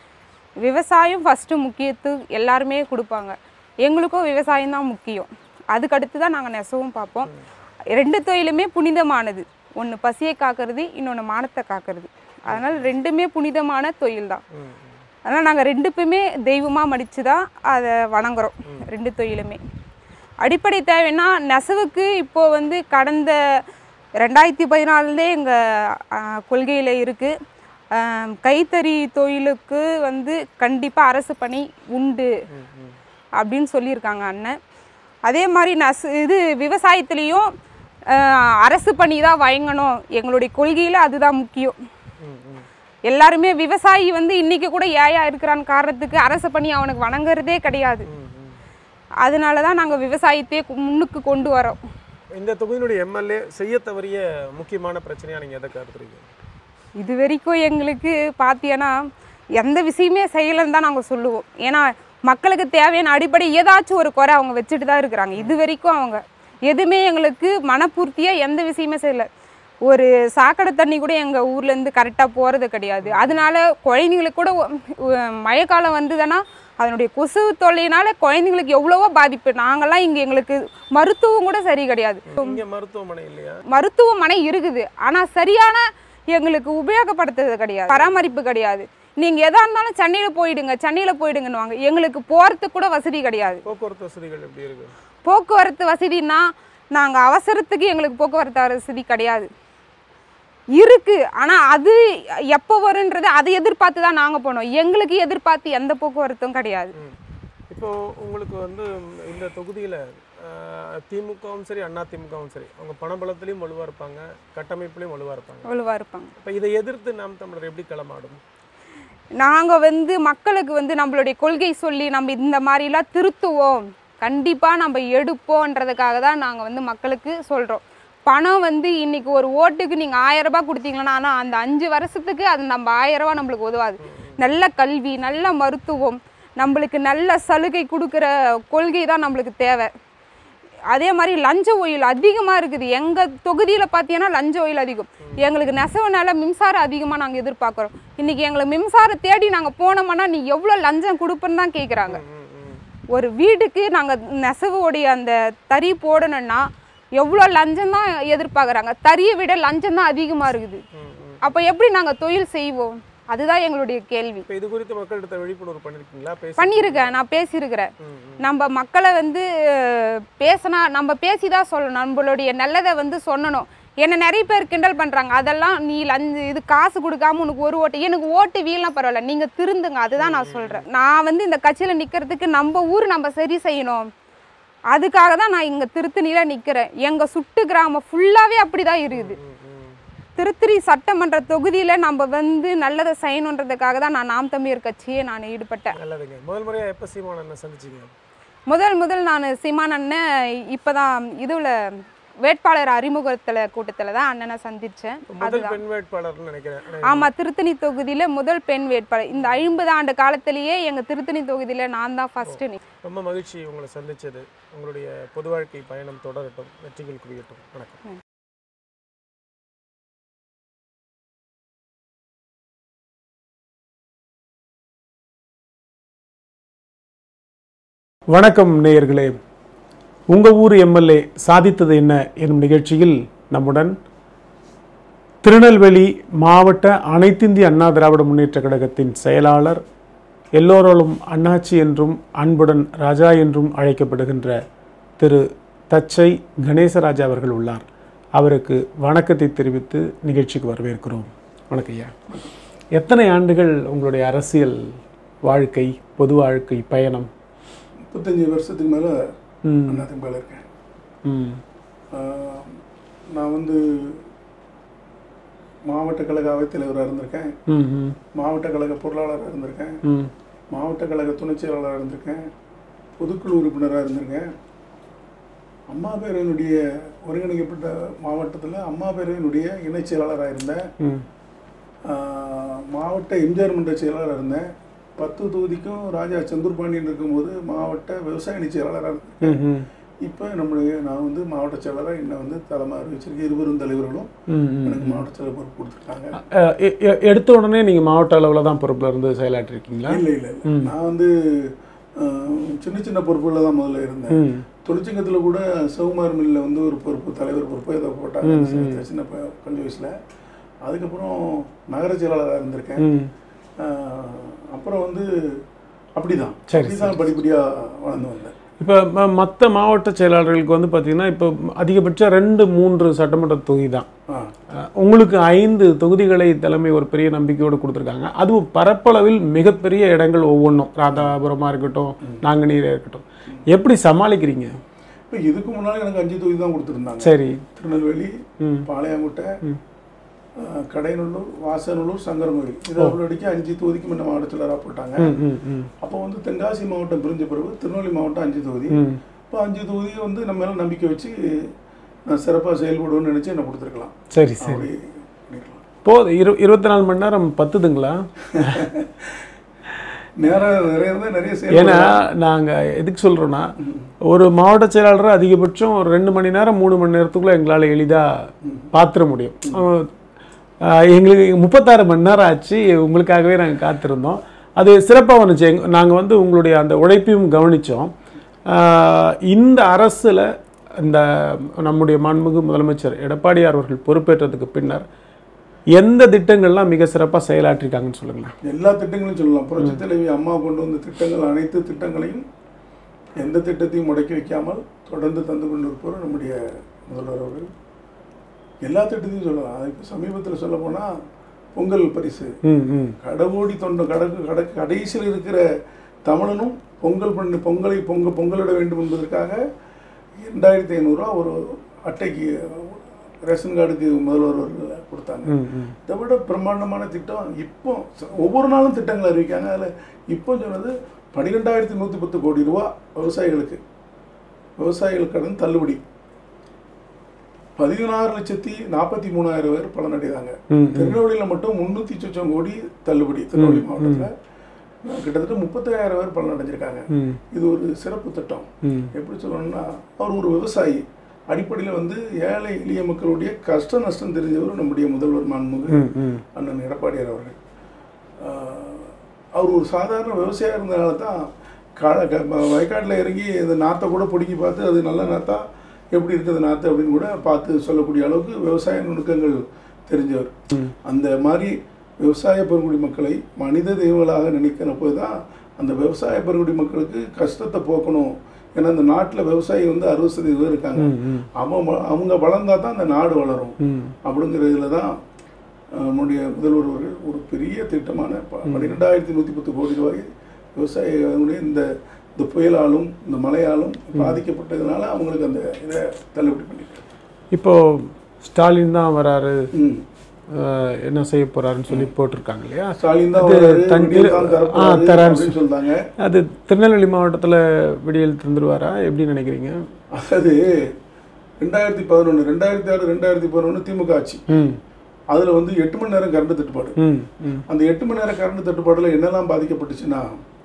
விவசாயம் ஃபஸ்ட்டு முக்கியத்து எல்லாருமே கொடுப்பாங்க எங்களுக்கும் விவசாயம் தான் முக்கியம் அதுக்கடுத்து தான் நாங்கள் நெசவும் பார்ப்போம் ரெண்டு தொழிலுமே புனிதமானது ஒன்று பசியை காக்கிறது இன்னொன்று மானத்தை காக்கிறது அதனால் ரெண்டுமே புனிதமான தொழில் தான் அதனால் நாங்கள் ரெண்டுக்குமே தெய்வமாக மடித்து தான் அதை வணங்குறோம் ரெண்டு தொழிலுமே அடிப்படை தேவைன்னா நெசவுக்கு இப்போ வந்து கடந்த ரெண்டாயிரத்தி பதினாலுலே எங்கள் கொள்கையில் இருக்குது கைத்தறி தொழிலுக்கு வந்து கண்டிப்பாக அரசு பணி உண்டு அப்படின்னு சொல்லியிருக்காங்க அண்ணன் அதே மாதிரி நெசு இது விவசாயத்துலேயும் அரசு பணி தான் வழங்கணும் எங்களுடைய கொள்கையில் அதுதான் முக்கியம் எல்லாருமே விவசாயி வந்து இன்னைக்கு கூட ஏயா இருக்கிறான் காரணத்துக்கு அரசு பணி அவனுக்கு வணங்குறதே கிடையாது அதனால தான் நாங்கள் விவசாயத்தையே கு- முன்னுக்கு கொண்டு வரோம் இந்த தொகுதியினுடைய எம்எல்ஏ செய்ய தவறிய முக்கியமான பிரச்சனையா நீங்க எதை கருதுறீங்க இது வரைக்கும் எங்களுக்கு பார்த்தீங்கன்னா எந்த விஷயமே செய்யலைன்னு தான் நாங்கள் சொல்லுவோம் ஏன்னா மக்களுக்கு தேவையான அடிப்படை ஏதாச்சும் ஒரு குறை அவங்க வச்சுட்டு தான் இருக்கிறாங்க இது வரைக்கும் அவங்க எதுவுமே எங்களுக்கு மனப்பூர்த்தியாக எந்த விஷயமே செய்யலை ஒரு சாக்கடை தண்ணி கூட எங்கள் ஊர்லேருந்து கரெக்டாக போகிறது கிடையாது அதனால குழந்தைங்களுக்கு கூட ஒ- ஒ- மழைக்காலம் வந்ததுன்னா அதனுடைய கொசு தொல்லையினால குழந்தைங்களுக்கு எவ்வளவோ பாதிப்பு நாங்கள்லாம் இங்கே எங்களுக்கு மருத்துவம் கூட சரி கிடையாது இங்க மருத்துவமனை இல்லையா மருத்துவமனை இருக்குது ஆனால் சரியான எங்களுக்கு உபயோகப்படுத்துறது கிடையாது பராமரிப்பு கிடையாது நீங்கள் எதா இருந்தாலும் சென்னையில் போயிடுங்க சென்னையில் போயிடுங்கன்னுவாங்க எங்களுக்கு போகிறதுக்கு கூட வசதி கிடையாது போக்குவரத்து வசதிகள் எப்படி இருக்கு போக்குவரத்து வசதினா நாங்கள் அவசரத்துக்கு எங்களுக்கு போக்குவரத்து வசதி கிடையாது இருக்கு ஆனால் அது எப்போ வருன்றது அதை எதிர்பார்த்து தான் நாங்கள் போனோம் எங்களுக்கு எதிர்பார்த்து எந்த போக்குவரத்தும் கிடையாது இப்போ உங்களுக்கு வந்து இந்த தொகுதியில ஆஹ், திமுகவும் சரி அண்ணா திமுகவும் சரி அவங்க பணபலத்திலையும் வலுவா இருப்பாங்க கட்டமைப்புலையும் வலுவா இருப்பாங்க வலுவாக இருப்பாங்க இப்போ இதை எதிர்த்து நாம் தமிழர் எப்படி களமாடும் நாங்கள் வந்து மக்களுக்கு வந்து நம்மளுடைய கொள்கை சொல்லி நம்ம இந்த மாதிரிலாம் திருத்துவோம் கண்டிப்பாக நம்ம எடுப்போன்றதுக்காக தான் நாங்கள் வந்து மக்களுக்கு சொல்கிறோம் பணம் வந்து இன்னைக்கு ஒரு ஓட்டுக்கு நீங்கள் ஆயிரம் ரூபாய் கொடுத்தீங்கன்னா ஆனால் அந்த அஞ்சு வருஷத்துக்கு அது நம்ம ஆயிரம் ரூபாய் நம்மளுக்கு உதவாது நல்ல கல்வி நல்ல மருத்துவம் நம்மளுக்கு நல்ல சலுகை கொடுக்குற கொள்கை தான் நம்மளுக்கு தேவை அதே மாதிரி லஞ்ச ஒயில் அதிகமாக இருக்குது எங்கள் தொகுதியில் பார்த்தீங்கன்னா லஞ்ச ஒயில் அதிகம் எங்களுக்கு நெசவுனால மின்சாரம் அதிகமாக நாங்கள் எதிர்பார்க்குறோம் இன்றைக்கி எங்களுக்கு மின்சாரம் தேடி நாங்கள் போனோம்னா நீ எவ்வளோ லஞ்சம் கொடுப்பேன்னு தான் கேட்குறாங்க ஒரு வீட்டுக்கு நாங்கள் நெசவுடைய அந்த தறி போடணும்னா எவ்வளோ லஞ்சம் தான் எதிர்பார்க்குறாங்க தறியை விட லஞ்சம் தான் அதிகமாக இருக்குது அப்போ எப்படி நாங்கள் தொழில் செய்வோம் அதுதான் எங்களுடைய கேள்வி இப்போ இது குறித்து மக்கள்கிட்ட விழிப்புணர்வு பண்ணிருக்கீங்களா பேசி பண்ணியிருக்கேன் நான் பேசியிருக்கிறேன் நம்ம மக்களை வந்து அஹ், பேசினா நம்ம பேசி தான் சொல்லணும் நம்மளுடைய நல்லதை வந்து சொல்லணும் என்ன நிறைய பேர் கிண்டல் பண்ணுறாங்க அதெல்லாம் நீ லஞ்சு இது காசு கொடுக்காம உனக்கு ஒரு ஓட்டு எனக்கு ஓட்டு வீழ்லாம் பரவாயில்ல நீங்கள் திருந்துங்க அதுதான் நான் சொல்கிறேன் நான் வந்து இந்த கட்சியில் நிற்கிறதுக்கு நம்ம ஊர் நம்ம சரி செய்யணும் அதுக்காக தான் நான் இங்கே திருத்தணியில் நிற்கிறேன் எங்கள் சுட்டு கிராமம் ஃபுல்லாகவே அப்படி தான் இருக்குது திருத்தணி சட்டமன்ற தொகுதியில் நம்ம வந்து நல்லதை செய்யணுன்றதுக்காக தான் நான் நாம் தமிழர் கட்சியே நான் ஈடுபட்டேன் நல்லதுங்க முதல் முறையா எப்ப சீமான் அண்ணன் சந்திச்சீங்க முதல் முதல் நான் சீமான் அண்ணன் இப்போ தான் இதில் வேட்பாளர் அறிமுகத்தில் கூட்டத்தில் தான் அண்ணனை சந்தித்தேன் முதல் அதுதான் பெண் வேட்பாளர்னு நினைக்கிறேன் ஆமாம் திருத்தணி தொகுதியில் முதல் பெண் வேட்பாளர் இந்த ஐம்பது ஆண்டு காலத்திலேயே எங்கள் திருத்தணி தொகுதியில் நான் தான் ஃபஸ்ட்டு நீ ரொம்ப மகிழ்ச்சி உங்களை சந்திச்சது உங்களுடைய பொது வாழ்க்கை பயணம் தொடரட்டும் வெற்றிகள் குவியட்டும் வணக்கம் வணக்கம் நேயர்களே உங்கள் ஊர் எம்எல்ஏ சாதித்தது என்ன எனும் நிகழ்ச்சியில் நம்முடன் திருநெல்வேலி மாவட்ட அனைத்திந்திய அண்ணா திராவிட முன்னேற்ற கழகத்தின் செயலாளர் எல்லோராலும் அண்ணாச்சி என்றும் அன்புடன் ராஜா என்றும் அழைக்கப்படுகின்ற திரு தச்சை கணேசராஜா அவர்கள் உள்ளார் அவருக்கு வணக்கத்தை தெரிவித்து நிகழ்ச்சிக்கு வரவேற்கிறோம் வணக்கம் ஐயா எத்தனை ஆண்டுகள் உங்களுடைய அரசியல் வாழ்க்கை பொது வாழ்க்கை பயணம் முப்பத்தஞ்சு வருஷத்துக்கு மேலே ம் அதிமுகவில் இருக்கேன் ம் ஆஹ் நான் வந்து மாவட்ட கழக அவைத் தலைவராக இருந்திருக்கேன் ம் ம் மாவட்ட கழக பொருளாளராக இருந்திருக்கேன் ம் மாவட்ட கழக துணைச் செயலாளராக இருந்திருக்கேன் பொதுக்குழு உறுப்பினராக இருந்திருக்கேன் அம்மா பேரவையினுடைய ஒருங்கிணைக்கப்பட்ட மாவட்டத்தில் அம்மா பேரவையினுடைய இணைச் செயலாளராக இருந்தேன் ம் ஆஹ் மாவட்ட எம்ஜிஆர் மன்ற செயலாளராக இருந்தேன் பத்து தொகுதிக்கும் ராஜா செந்தூர் பாண்டியன் இருக்கும்போது மாவட்ட விவசாய இணைச் செயலாளராக இருந்தேன் ம் ம் இப்போ நம்மளுடைய நான் வந்து மாவட்ட செயலாளராக என்னை வந்து தலைமை அறிவிச்சிருக்கேன் இருவரும் தலைவர்களும் ம், ம். எனக்கு மாவட்ட செயலர் பொறுப்பு கொடுத்துருக்காங்க அஹ் எ- எ- எடுத்த உடனே நீங்கள் மாவட்ட அளவில் தான் பொறுப்பில் இருந்து செயலாற்றிருக்கீங்களா இல்லை இல்லை இல்லை நான் வந்து அஹ், சின்ன சின்ன பொறுப்புகளில் தான் முதல்ல இருந்தேன் ம் தொழிற்சங்கத்தில் கூட சவுமார் மில்லில் வந்து ஒரு பொறுப்பு தலைவர் பொறுப்பு ஏதோ போட்டாங்க சின்ன- சின்ன ப- கொஞ்சம் வயசில் அதுக்கப்புறம் நகர செயலாளராக இருந்திருக்கேன் ம் அஹ், அப்புறம் வந்து அப்படிதான் சரி, அப்படிதான் படிப்படியாக வளர்ந்து வந்தேன் இப்போ மற்ற மாவட்ட செயலாளர்களுக்கு வந்து பார்த்தீங்கன்னா இப்போ அதிகபட்சம் ரெண்டு மூன்று சட்டமன்ற தொகுதி தான் ஆ அஹ் உங்களுக்கு ஐந்து தொகுதிகளை தலைமை ஒரு பெரிய நம்பிக்கையோடு கொடுத்துருக்காங்க அதுவும் பரப்பளவில் மிகப்பெரிய இடங்கள் ஒவ்வொன்றும் ராதாபுரமாக இருக்கட்டும் நாங்குநீராக இருக்கட்டும் எப்படி சமாளிக்கிறீங்க இப்போ இதுக்கு முன்னாடி எனக்கு அஞ்சு தொகுதி தான் கொடுத்துருந்தாங்க சரி திருநெல்வேலி ம் பாளையங்கோட்டை அஹ், கடையநல்லூர் வாசநல்லூர் சங்கரங்கோவில் இதை உள்ளடக்கி அஞ்சு தொகுதிக்கு முன்ன மாவட்ட செயலராக போட்டாங்க ம் ம் ம் அப்போ வந்து தென்காசி மாவட்டம் பிரிஞ்ச பிறகு திருநெல்வேலி மாவட்டம் அஞ்சு தொகுதி ம் இப்போ அஞ்சு தொகுதியை வந்து நம்ம மேலே நம்பிக்கை வச்சு நான் சிறப்பாக செயல்படுவேன்னு நினச்சி என்ன கொடுத்துருக்கலாம் சரி சரி அப்படி பண்ணிக்கலாம் போதும் இரு இருபத்தி நாலு மணி நேரம் பத்துதுங்களா நேரம் நிறைய இருந்தால் நிறைய ஏன்னா செயல் நாங்கள் எதுக்கு சொல்கிறோன்னா ஒரு மாவட்ட செயலாளர் அதிகபட்சம் ஒரு ரெண்டு மணி நேரம் மூணு மணி நேரத்துக்குள்ளே எங்களால் எளிதாக பார்த்துட முடியும் அஹ் எங்களுக்கு முப்பத்தாறு மணி நேரம் ஆச்சு உங்களுக்காகவே நாங்கள் காத்திருந்தோம் அது சிறப்பாக வந்துச்சு எங்க நாங்கள் வந்து உங்களுடைய அந்த உழைப்பையும் கவனித்தோம் இந்த அரசில் இந்த நம்முடைய மாண்புமிகு முதலமைச்சர் எடப்பாடியார் அவர்கள் பொறுப்பேற்றதுக்கு பின்னர் எந்த திட்டங்கள்லாம் மிக சிறப்பாக செயலாற்றிருக்காங்கன்னு சொல்லுங்களேன் எல்லா திட்டங்களையும் சொல்லலாம் புரட்சி தலைவி அம்மா கொண்டு வந்த திட்டங்கள் அனைத்து திட்டங்களையும் எந்த திட்டத்தையும் முடக்கி வைக்காமல் தொடர்ந்து தந்து கொண்டு இருப்பவர் நம்முடைய முதல்வர் அவர்கள் எல்லா திட்டத்தையும் சொல்லலாம் அது இப்போ சமீபத்தில் சொல்ல போனால் பொங்கல் பரிசு ம் ம் கடவோடி தொண்ட கடக்கு கட கடைசியில் இருக்கிற தமிழனும் பொங்கல் பண்ணி பொங்கலை பொங்க பொங்கலிட வேண்டும் என்பதற்காக ரெண்டாயிரத்தி ஐநூறுரூவா ஒரு அட்டைக்கு ரேஷன் கார்டுக்கு முதல்வர் அவர்கள் கொடுத்தாங்க ம் ம் இதை விட பிரம்மாண்டமான திட்டம் இப்போ ச- ஒவ்வொரு நாளும் திட்டங்கள் அறிவிக்காங்க அதில் இப்போ சொன்னது பன்னிரெண்டாயிரத்தி நூற்றி பத்து கோடி ரூபா விவசாயிகளுக்கு விவசாயிகள் கடன் தள்ளுபடி பதினாறு லட்சத்தி நாற்பத்தி மூணாயிரம் பேர் பலனடைந்தாங்க ம், திருநெல்வேலியில் மட்டும் முந்நூற்றி சொச்சம் கோடி தள்ளுபடி திருநெல்வேலி மாவட்டத்தில் கிட்டத்தட்ட முப்பத்தாயிரம் பேர் பலனடைஞ்சிருக்காங்க ம் இது ஒரு சிறப்பு திட்டம் ம் எப்படி சொல்லணும்னா அவர் ஒரு விவசாயி அடிப்படையில் வந்து ஏழை எளிய மக்களுடைய கஷ்ட நஷ்டம் தெரிஞ்சவர் நம்முடைய முதல்வர் மாண்புமிகு ம் ம் அண்ணன் எடப்பாடியார் அவர்கள் ஆஹ், அவர் ஒரு சாதாரண விவசாயியாக இருந்தனால தான் கால க- வ- வயக்காட்டில் இறங்கி இந்த நாற்றை கூட பிடுங்கி பார்த்து அது நல்ல நாத்தா எப்படி இருக்குது நாற்று அப்படின்னு கூட பார்த்து சொல்லக்கூடிய அளவுக்கு விவசாய நுணுக்கங்கள் தெரிஞ்சவர் அந்த மாதிரி விவசாய பெருங்குடி மக்களை மனித தெய்வங்களாக நினைக்கிற போது தான் அந்த விவசாய பெருங்குடி மக்களுக்கு கஷ்டத்தை போக்கணும் ஏன்னா அந்த நாட்டில் விவசாயி வந்து அறுபது சதவீதம் பேர் இருக்காங்க அவன் வ- அவங்க வளர்ந்தா தான் அந்த நாடு வளரும் அப்படிங்கிறதுல தான் அஹ், நம்முடைய முதல்வர் அவர்கள் ஒரு பெரிய திட்டமான ப- பன்னிரெண்டாயிரத்தி நூற்றி பத்து கோடி ரூபாய் விவசாயிகளுடைய இந்த இந்த புயலாலும் இந்த மழையாலும் பாதிக்கப்பட்டதுனால அவங்களுக்கு அந்த இதை தள்ளுபடி பண்ணிட்டாங்க இப்போ ஸ்டாலின் தான் வராரு ம் அஹ், என்ன செய்ய போறாருன்னு சொல்லி போட்டிருக்காங்க இல்லையா ஸ்டாலின் தான் அது வராரு, தன் விடியல் தான் ஆ, தரப்போறாரு தரான்னு அப்படின்னு சொல்றாங்க அது திருநெல்வேலி மாவட்டத்துல விடியல் தந்துருவாரா எப்படி நினைக்கிறீங்க அதாவது ரெண்டாயிரத்தி பதினொன்று ரெண்டாயிரத்தி ஆறு ரெண்டாயிரத்தி பதினொன்று திமுக ஆட்சி ம் அதில் வந்து எட்டு மணி நேரம் கரண்ட் தட்டுப்பாடு ம் ம் அந்த எட்டு மணி நேரம் கரண்ட் தட்டுப்பாடில் என்னெல்லாம் பாதிக்கப்பட்டுச்சுன்னா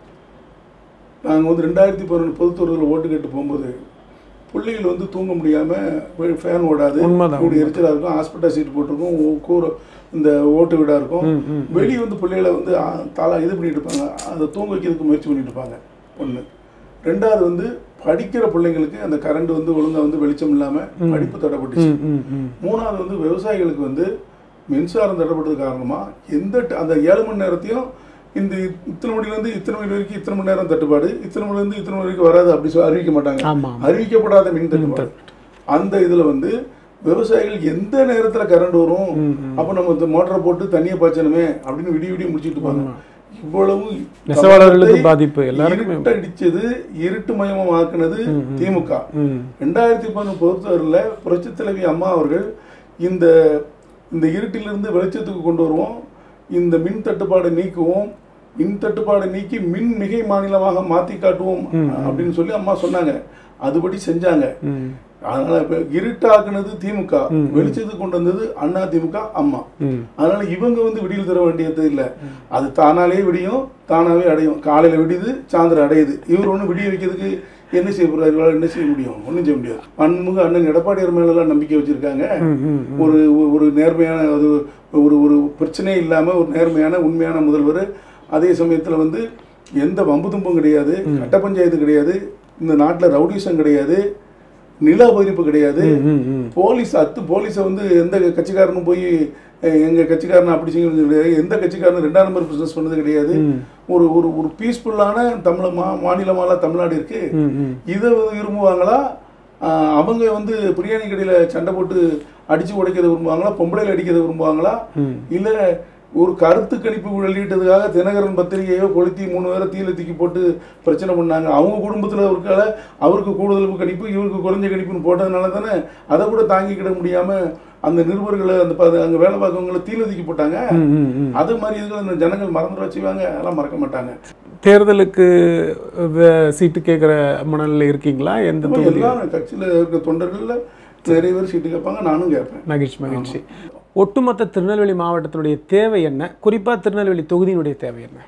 நாங்கள் வந்து ரெண்டாயிரத்தி பதினொன்று பொதுத்துறையில் ஓட்டு கேட்டு போகும்போது பிள்ளைகள் வந்து தூங்க முடியாமல் ஃபேன் ஓடாது உண்மைதான், கூடி எரிச்சலாக இருக்கும் ஹாஸ்பிட்டல் சீட் போட்டிருக்கும் ஊ- கூரை இந்த ஓட்டு வீடாக இருக்கும் ம், ம். வெளியே வந்து பிள்ளைகளை வந்து ஆ, தாளா இது பண்ணிட்டு இருப்பாங்க அதை தூங்க வைக்கிறதுக்கு முயற்சி பண்ணிட்டு இருப்பாங்க ஒன்று ரெண்டாவது வந்து படிக்கிற பிள்ளைங்களுக்கு அந்த கரண்ட் வந்து ஒழுங்கா வந்து வெளிச்சம் இல்லாமல் படிப்பு தடைப்பட்டுச்சு ம் ம் ம் மூணாவது வந்து விவசாயிகளுக்கு வந்து மின்சாரம் தடைப்பட்டது காரணமா எந்த ட- அந்த ஏழு மணி நேரத்தையும் இந்த இத்தனை மணிலேருந்து இத்தனை மணி வரைக்கும் இத்தனை மணி நேரம் தட்டுப்பாடு இத்தனை மணிலேருந்து இத்தனை மணி வரைக்கும் வராது அப்படி சொல்லி அறிவிக்க மாட்டாங்க ஆமா அறிவிக்கப்படாத மின் தட்டுப்பாடு அந்த இதுல வந்து விவசாயிகள் எந்த நேரத்துல கரண்ட் வரும் அப்ப நம்ம இந்த மோட்டரை போட்டு தண்ணியை பாய்ச்சணுமே அப்படின்னு விடிய விடிய முடிச்சிட்டு இருப்பாங்க இவ்வளவு நெசவாளர்களுக்கு பாதிப்பு, எல்லாருக்குமே. இருட்டடிச்சது இருட்டு மயமாக்குனது திமுக ம் ரெண்டாயிரத்தி பதினொன்று பொறுத்தவரையில் புரட்சி தலைவி அம்மா அவர்கள் இந்த இந்த இருட்டிலிருந்து வெளிச்சத்துக்கு கொண்டு வருவோம் இந்த மின் தட்டுப்பாடை நீக்குவோம் மின் தட்டுப்பாடை நீக்கி மின் மிகை மாநிலமாக மாற்றி காட்டுவோம் அப்படின்னு சொல்லி அம்மா சொன்னாங்க அதுபடி செஞ்சாங்க ம் அதனால இப்ப இருட்டாக்குனது திமுக வெளிச்சத்துக்கு கொண்டு வந்தது அண்ணா திமுக அம்மா ம் அதனால இவங்க வந்து விடியல் தர வேண்டியது இல்லை அது தானாலே விடியும் தானாவே அடையும் காலையில விடியுது சாயந்தரம் அடையுது இவர் ஒன்றும் விடிய வைக்கிறதுக்கு என்ன செய்ய போறாரு இவரால் என்ன செய்ய முடியும் ஒன்றும் செய்ய முடியாது அன்முக அண்ணன் எடப்பாடியார் மேலெல்லாம் நம்பிக்கை வச்சிருக்காங்க ஒரு ஒரு நேர்மையான அது ஒரு ஒரு பிரச்சனையே இல்லாம ஒரு நேர்மையான உண்மையான முதல்வர் அதே சமயத்துல வந்து எந்த வம்பு தும்பும் கிடையாது கட்ட பஞ்சாயத்து கிடையாது இந்த நாட்டுல ரவுடிசம் கிடையாது நில அபகரிப்பு கிடையாது ம் ம் போலீஸ் அத்து போலீஸை வந்து எந்த கட்சிக்காரனும் போய் அஹ், எங்க கட்சிக்காரன் அப்படி செய்யறது கிடையாது எந்த கட்சிக்காரனும் ரெண்டாம் நம்பர் பிசினஸ் பண்ணது கிடையாது ஒரு ஒரு ஒரு பீஸ்ஃபுல்லான தமிழ் மா மாநிலமால தமிழ்நாடு இருக்கு ம் ம் இதை விரும்புவாங்களா ஆஹ், அவங்க வந்து பிரியாணி கடையில சண்டை போட்டு அடிச்சு உடைக்கிறத விரும்புவாங்களா பொம்பளையில அடிக்கிறத விரும்புவாங்களா இல்ல ஒரு கருத்து கணிப்பு வெளியிட்டதுக்காக தினகரன் பத்திரிகையோ கொளுத்தி மூணு பேரை தீயில தூக்கி போட்டு பிரச்சனை பண்ணாங்க அவங்க குடும்பத்துல இருக்கால அவருக்கு கூடுதல் கணிப்பு இவருக்கு குறைஞ்ச கணிப்புன்னு போட்டதுனால தானே அதை கூட தாங்கிக்கிட முடியாம அந்த நிருபர்களை அந்த ப- அங்க வேலை பார்க்கவங்களை தீயில தூக்கி போட்டாங்க ம் ம் ம் அது மாதிரி இதுகளை இந்த ஜனங்கள் மறந்துட வச்சுவாங்க அதெல்லாம் மறக்க மாட்டாங்க தேர்தலுக்கு வே- சீட்டு கேட்குற மணலில் இருக்கீங்களா எந்த அப்ப தொகுதி எல்லா கட்சியில இருக்க தொண்டர்கள்ல நிறைய பேர் சீட்டு கேட்பாங்க நானும் கேட்பேன் மகிழ்ச்சி மகிழ்ச்சி ஒட்டுமொத்த திருநெல்வேலி மாவட்டத்தினுடைய தேவை என்ன குறிப்பா திருநெல்வேலி தொகுதியினுடைய தேவை என்ன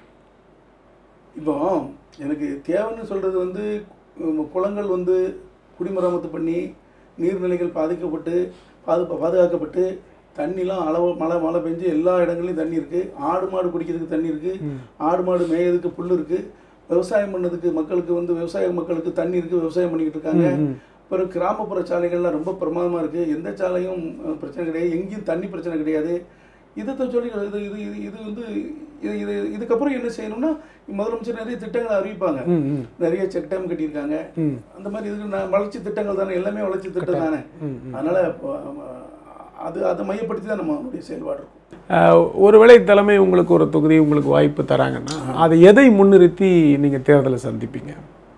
இப்போ எனக்கு தேவைன்னு சொல்றது வந்து உம், குளங்கள் வந்து குடிமராமத்து பண்ணி நீர்நிலைகள் பாதிக்கப்பட்டு பாது பாதுகாக்கப்பட்டு தண்ணிலாம் அளவு மழை மழை பெஞ்சு எல்லா இடங்கள்லையும் தண்ணி இருக்கு ஆடு மாடு குடிக்கிறதுக்கு தண்ணி இருக்கு ஆடு மாடு மேயறதுக்கு புல் இருக்கு விவசாயம் பண்ணதுக்கு மக்களுக்கு வந்து விவசாய மக்களுக்கு தண்ணி இருக்கு விவசாயம் பண்ணிக்கிட்டு இருக்காங்க அப்புறம் கிராமப்புற சாலைகள்லாம் ரொம்ப பிரமாதமா இருக்கு எந்த சாலையும் அஹ், பிரச்சனை கிடையாது எங்கேயும் தண்ணி பிரச்சனை கிடையாது இதை சொல்லி இது இது இது இது வந்து இது இது இதுக்கப்புறம் என்ன செய்யணும்னா முதலமைச்சர் நிறைய திட்டங்களை அறிவிப்பாங்க ம் ம் நிறைய செக் டேம் கட்டியிருக்காங்க ம். அந்த மாதிரி இதுக்கு நான் வளர்ச்சி திட்டங்கள் தானே எல்லாமே வளர்ச்சி திட்டம் தானே அதனால அஹ், அது அதை மையப்படுத்தி தான் நம்ம நம்மளுடைய செயல்பாடு இருக்கும் அஹ், ஒருவேளை தலைமை உங்களுக்கு ஒரு தொகுதி உங்களுக்கு வாய்ப்பு தராங்கன்னா அதை எதை முன்னிறுத்தி நீங்க தேர்தலை சந்திப்பீங்க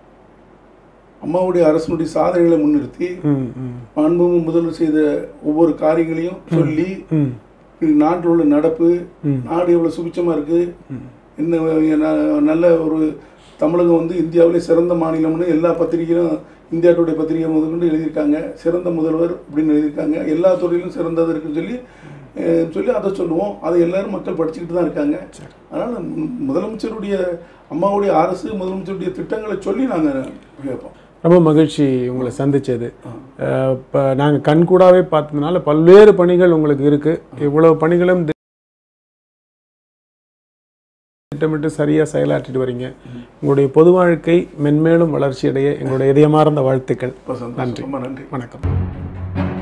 அம்மாவுடைய அரசனுடைய சாதனைகளை முன்னிறுத்தி ம் ம் மாண்புமிகு முதல்வர் செய்த ஒவ்வொரு காரியங்களையும் சொல்லி ம் இது நாட்டில் உள்ள நடப்பு நாடு எவ்வளோ சுபிச்சமாக இருக்கு என்ன ந- நல்ல ஒரு தமிழகம் வந்து இந்தியாவிலே சிறந்த மாநிலம்னு எல்லா பத்திரிகையிலும் இந்தியா டுடே பத்திரிகை முதற்கொண்டு எழுதியிருக்காங்க சிறந்த முதல்வர் அப்படின்னு எழுதியிருக்காங்க எல்லா துறையிலும் சிறந்தது இருக்குன்னு சொல்லி அஹ், சொல்லி அதை சொல்லுவோம் அதை எல்லாரும் மக்கள் படிச்சுக்கிட்டு தான் இருக்காங்க அதனால் முதலமைச்சருடைய அம்மாவுடைய அரசு முதலமைச்சருடைய திட்டங்களை சொல்லி நாங்கள் கேட்போம் ரொம்ப மகிழ்ச்சி உங்களை சந்திச்சது இப்போ நாங்கள் கண்கூடாவே பார்த்ததுனால பல்வேறு பணிகள் உங்களுக்கு இருக்கு இவ்வளவு பணிகளும் தி- திட்டமிட்டு சரியாக செயலாற்றிட்டு வரீங்க உங்களுடைய பொது வாழ்க்கை மென்மேலும் வளர்ச்சியடைய எங்களுடைய இதயமார்ந்த வாழ்த்துக்கள் ரொம்ப சந்தோஷம் நன்றி ரொம்ப நன்றி வணக்கம்